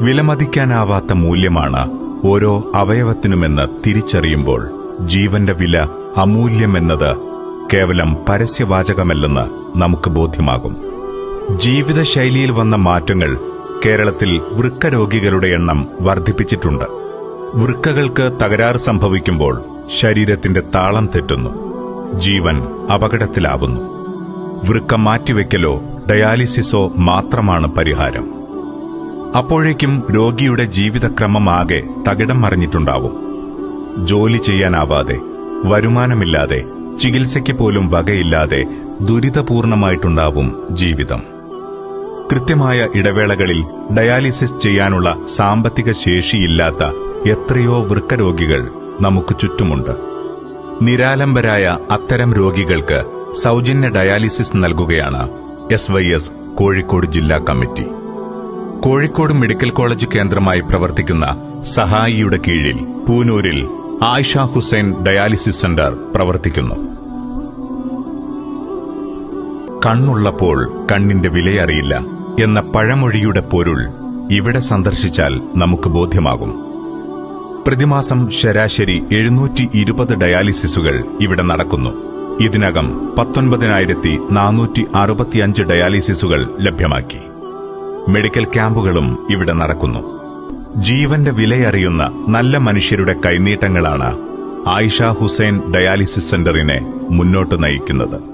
വിലമതിക്കാനാവാത്ത മൂല്യമാണ് ഓരോ അവയവത്തിനുമെന്ന് തിരിച്ചറിയുമ്പോൾ ജീവന്റെ വില അമൂല്യമെന്നത് കേവലം പരസ്യവാചകമല്ലെന്ന് നമുക്ക് ബോധ്യമാകും ജീവിതശൈലിയിൽ വന്ന മാറ്റങ്ങൾ കേരളത്തിൽ വൃക്ക രോഗികളുടെ എണ്ണം വർദ്ധിപ്പിച്ചിട്ടുണ്ട് വൃക്കകൾക്ക് തകരാറ് സംഭവിക്കുമ്പോൾ ശരീരത്തിന്റെ താളം തെറ്റുന്നു ജീവൻ അപകടത്തിലാവുന്നു വൃക്ക മാറ്റിവെക്കലോ ഡയാലിസിസോ മാത്രമാണ് പരിഹാരം അപ്പോഴേക്കും രോഗിയുടെ ജീവിതക്രമമാകെ തകിടം മറിഞ്ഞിട്ടുണ്ടാവും ജോലി ചെയ്യാനാവാതെ വരുമാനമില്ലാതെ ചികിത്സയ്ക്ക് പോലും വകയില്ലാതെ ദുരിതപൂർണമായിട്ടുണ്ടാവും ജീവിതം കൃത്യമായ ഇടവേളകളിൽ ഡയാലിസിസ് ചെയ്യാനുള്ള സാമ്പത്തിക ശേഷിയില്ലാത്ത എത്രയോ വൃക്കരോഗികൾ നമുക്ക് ചുറ്റുമുണ്ട് നിരാലംബരായ അത്തരം രോഗികൾക്ക് സൗജന്യ ഡയാലിസിസ് നൽകുകയാണ് എസ് വൈ എസ് കോഴിക്കോട് ജില്ലാ കമ്മിറ്റി കോഴിക്കോട് മെഡിക്കൽ കോളേജ് കേന്ദ്രമായി പ്രവർത്തിക്കുന്ന സഹായിയുടെ കീഴിൽ പൂനൂരിൽ ആയിഷ ഹുസൈൻ ഡയാലിസിസ് സെന്റർ പ്രവർത്തിക്കുന്നു കണ്ണുള്ളപ്പോൾ കണ്ണിന്റെ വിലയറിയില്ല എന്ന പഴമൊഴിയുടെ പൊരുൾ ഇവിടെ സന്ദർശിച്ചാൽ നമുക്ക് ബോധ്യമാകും പ്രതിമാസം ശരാശരി എഴുന്നൂറ്റി ഇരുപത് ഡയാലിസിസുകൾ ഇവിടെ നടക്കുന്നു ഇതിനകം പത്തൊൻപതിനായിരത്തി നാനൂറ്റി അറുപത്തിയഞ്ച് ഡയാലിസിസുകൾ ലഭ്യമാക്കി മെഡിക്കൽ ക്യാമ്പുകളും ഇവിടെ നടക്കുന്നു ജീവന്റെ വിലയറിയുന്ന നല്ല മനുഷ്യരുടെ കൈനീട്ടങ്ങളാണ് ആയിഷ ഹുസൈൻ ഡയാലിസിസ് സെന്ററിനെ മുന്നോട്ട് നയിക്കുന്നത്